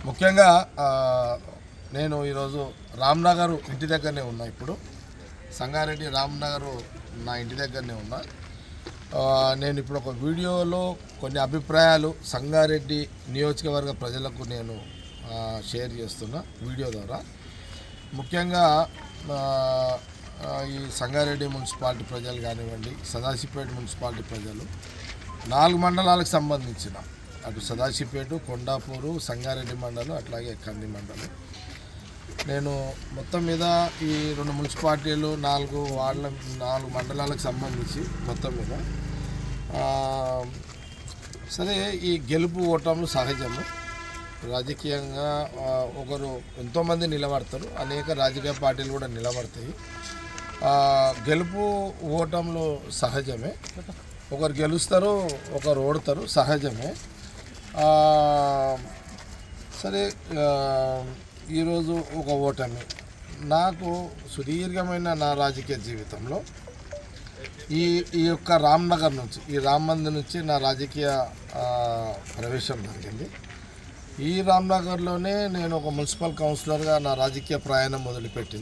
ముఖ్యంగా ఆ, నేను ఈరోజు రామ్నగర్ ఇంటి దగ్గరనే ఉన్నా ఇప్పుడు సంగారెడ్డి రామ్నగర్ నా ఇంటి దగ్గరనే ఉన్నా ఆ, నేను ఇప్పుడు ఒక వీడియోలో కొన్ని అభిప్రాయాలు సంగారెడ్డి నియోజకవర్గ ప్రజలకు నేను ఆ, షేర్ చేస్తున్నా వీడియో ద్వారా ముఖ్యంగా ఆ, ఆ, ఈ సంగారెడ్డి మున్సిపాలిటీ ప్రజలు కానివ్వండి సదాశివపేట మున్సిపాలిటీ ప్రజలు నాలుగు మండలాలకు సంబంధించిన అటు సదాశివపేట కొండాపూరు సంగారెడ్డి మండలం అట్లాగే కంది మండలం నేను మొత్తం మీద ఈ రెండు మున్సిపాలిటీలు నాలుగు వార్డుల నాలుగు మండలాలకు సంబంధించి మొత్తం మీద ఆ, సరే ఈ గెలుపు ఓటములు సహజము రాజకీయంగా ఆ, ఒకరు ఎంతోమంది నిలబడతారు అనేక రాజకీయ పార్టీలు కూడా నిలబడతాయి ఆ, గెలుపు ఓటములు సహజమే ఒకరు గెలుస్తారు ఒకరు ఓడతారు సహజమే ఆ, సరే ఆ, ఈరోజు ఒక ఓటమి నాకు సుదీర్ఘమైన నా రాజకీయ జీవితంలో ఈ ఈ యొక్క రామ్నగర్ నుంచి ఈ రామ్ మందిర్ నుంచి నా రాజకీయ ఆ, ప్రవేశం జరిగింది ఈ రామ్నగర్లోనే నేను ఒక మున్సిపల్ కౌన్సిలర్గా నా రాజకీయ ప్రయాణం మొదలుపెట్టిన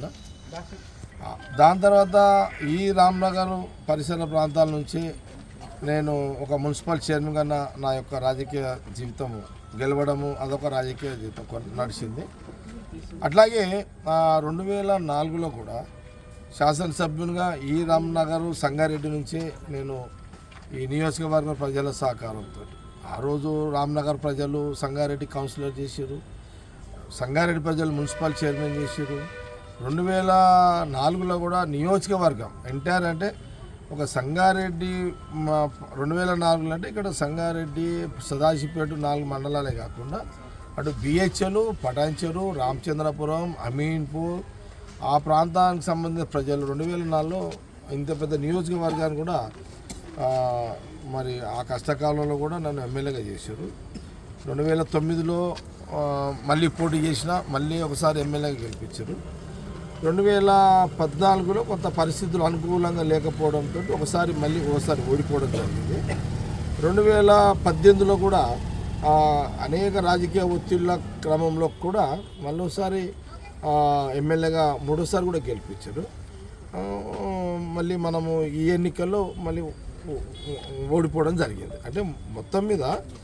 ఆ, దాని తర్వాత ఈ రామ్నగర్ పరిసర ప్రాంతాల నుంచి నేను ఒక మున్సిపల్ చైర్మన్గా నా నా యొక్క రాజకీయ జీవితం గెలవడము అదొక రాజకీయ జీవితం కొన్- నడిచింది అట్లాగే రెండు వేల నాలుగులో కూడా శాసనసభ్యునిగా ఈ రామ్నగర్ సంగారెడ్డి నుంచి నేను ఈ నియోజకవర్గ ప్రజల సహకారంతో ఆ రోజు రామ్నగర్ ప్రజలు సంగారెడ్డి కౌన్సిలర్ చేశారు సంగారెడ్డి ప్రజలు మున్సిపల్ చైర్మన్ చేశారు రెండు వేల నాలుగులో కూడా నియోజకవర్గం ఎంటైర్ అంటే ఒక సంగారెడ్డి మా రెండు వేల నాలుగులో అంటే ఇక్కడ సంగారెడ్డి సదాశివపేట నాలుగు మండలాలే కాకుండా అటు బిహెచ్ఎల్ పటాన్చెరు రామచంద్రపురం అమీన్పూర్ ఆ ప్రాంతానికి సంబంధించిన ప్రజలు రెండు వేల నాలుగులో ఇంత పెద్ద నియోజకవర్గాన్ని కూడా ఆ, మరి ఆ కష్టకాలంలో కూడా నన్ను ఎమ్మెల్యేగా చేశారు రెండు వేల తొమ్మిదిలో ఆ, మళ్ళీ పోటీ చేసిన మళ్ళీ ఒకసారి ఎమ్మెల్యేగా గెలిపించారు రెండు వేల పద్నాలుగులో కొంత పరిస్థితులు అనుకూలంగా లేకపోవడంతో ఒకసారి మళ్ళీ ఒకసారి ఓడిపోవడం జరిగింది రెండు వేల పద్దెనిమిదిలో కూడా ఆ, అనేక రాజకీయ ఒత్తిళ్ల క్రమంలో కూడా మళ్ళీసారి ఆ, ఎమ్మెల్యేగా మూడోసారి కూడా గెలిపించారు ఆ, మళ్ళీ మనము ఈ ఎన్నికల్లో మళ్ళీ ఓ- ఓ- ఓడిపోవడం జరిగింది అంటే మొత్తం మీద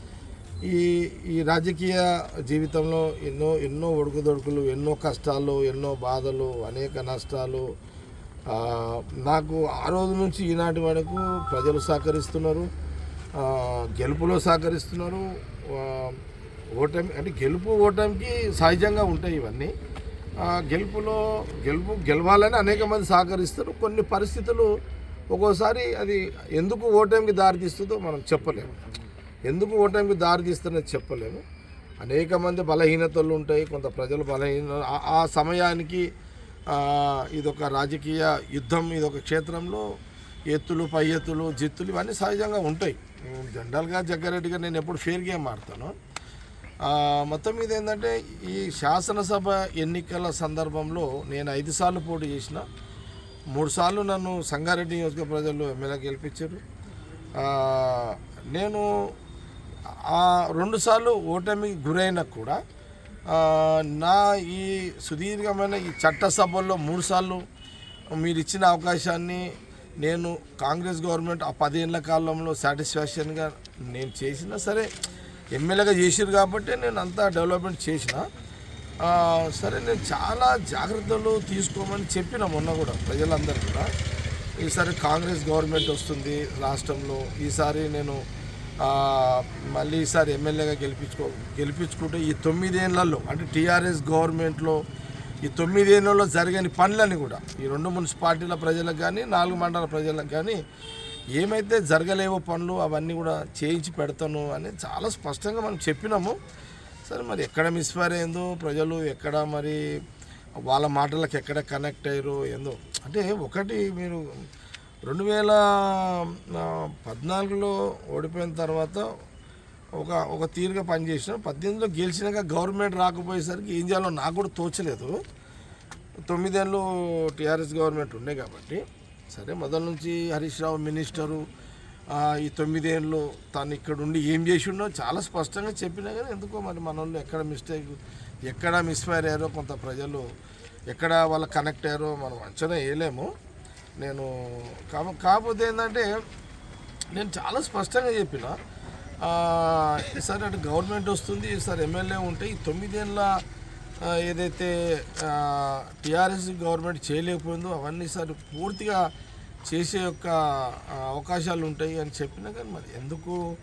ఈ ఈ రాజకీయ జీవితంలో ఎన్నో ఎన్నో ఒడుకుదొడుకులు ఎన్నో కష్టాలు ఎన్నో బాధలు అనేక నష్టాలు ఆ, నాకు ఆ రోజు నుంచి ఈనాటి వరకు ప్రజలు సహకరిస్తున్నారు ఆ, గెలుపులో సహకరిస్తున్నారు ఆ, ఓటమి అంటే గెలుపు ఓటమికి సహజంగా ఉంటాయి ఇవన్నీ ఆ, గెలుపులో గెలుపు గెలవాలని అనేక మంది సహకరిస్తారు కొన్ని పరిస్థితులు ఒక్కోసారి అది ఎందుకు ఓటమికి దారితీస్తుందో మనం చెప్పలేము ఎందుకు ఓటమికి దారితీస్తున్నది చెప్పలేము అనేక మంది బలహీనతలు ఉంటాయి కొంత ప్రజలు బలహీన ఆ- ఆ సమయానికి ఆ, ఇదొక రాజకీయ యుద్ధం ఇదొక క్షేత్రంలో ఎత్తులు పై ఎత్తులు జిత్తులు ఇవన్నీ సహజంగా ఉంటాయి ఉమ్, జనరల్గా జగ్గారెడ్డిగా నేను ఎప్పుడు ఫేర్ గేమ్ ఆడతాను ఆ, మొత్తం మీద ఏంటంటే ఈ శాసనసభ ఎన్నికల సందర్భంలో నేను ఐదు సార్లు పోటీ చేసిన మూడు సార్లు నన్ను సంగారెడ్డి నియోజక ప్రజలు ఎమ్మెల్యే గెలిపించారు ఆ, నేను ఆ రెండు సార్లు ఓటమికి గురైనా కూడా ఆ, నా ఈ సుదీర్ఘమైన ఈ చట్టసభల్లో మూడు సార్లు మీరు ఇచ్చిన అవకాశాన్ని నేను కాంగ్రెస్ గవర్నమెంట్ ఆ పదేళ్ల కాలంలో సాటిస్ఫాక్షన్గా నేను చేసినా సరే ఎమ్మెల్యేగా చేసిరు కాబట్టి నేను అంతా డెవలప్మెంట్ చేసిన ఆ, సరే నేను చాలా జాగ్రత్తలు తీసుకోమని చెప్పిన మొన్న కూడా ప్రజలందరూ కూడా ఈసారి కాంగ్రెస్ గవర్నమెంట్ వస్తుంది రాష్ట్రంలో ఈసారి నేను ఆ, మళ్ళీ ఈసారి ఎమ్మెల్యేగా గెలిపించుకో గెలిపించుకుంటే ఈ తొమ్మిదేళ్లలో అంటే టీఆర్ఎస్ గవర్నమెంట్లో ఈ తొమ్మిదేళ్లలో జరగని పనులని కూడా ఈ రెండు మున్సిపాలిటీల ప్రజలకు కానీ నాలుగు మండల ప్రజలకు కానీ ఏమైతే జరగలేవో పనులు అవన్నీ కూడా చేయించి పెడతాను అని చాలా స్పష్టంగా మనం చెప్పినాము సరే మరి ఎక్కడ మిస్ఫైర్ అయిందో ప్రజలు ఎక్కడ మరి వాళ్ళ మాటలకు ఎక్కడ కనెక్ట్ అయ్యారో ఏందో అంటే ఒకటి మీరు రెండు వేల ఆ, పద్నాలుగులో ఓడిపోయిన తర్వాత ఒక ఒక తీరుగా పనిచేసిన పద్దెనిమిదిలో గెలిచినాక గవర్నమెంట్ రాకపోయేసరికి ఏం చేయాలో నాకు కూడా తోచలేదు తొమ్మిదేళ్ళు టీఆర్ఎస్ గవర్నమెంట్ ఉండే కాబట్టి సరే మొదల నుంచి హరీష్ రావు మినిస్టరు ఆ, ఈ తొమ్మిదేళ్ళు తను ఇక్కడ ఉండి ఏం చేసిండో చాలా స్పష్టంగా చెప్పినా కానీ ఎందుకో మరి మన వాళ్ళు ఎక్కడ మిస్టేక్ ఎక్కడ మిస్ఫైర్ అయ్యారో కొంత ప్రజలు ఎక్కడ వాళ్ళ కనెక్ట్ అయ్యారో మనం అంచనా వేయలేము నేను కాబ- కాకపోతే ఏంటంటే నేను చాలా స్పష్టంగా చెప్పిన ఆ, ఈసారి అటు గవర్నమెంట్ వస్తుంది ఈసారి ఎమ్మెల్యే ఉంటే ఈ తొమ్మిదేళ్ళ ఆ, ఏదైతే టీఆర్ఎస్ గవర్నమెంట్ చేయలేకపోయిందో అవన్నీ ఈసారి పూర్తిగా చేసే యొక్క ఆ, అవకాశాలు ఉంటాయి అని చెప్పినా కానీ మరి ఎందుకు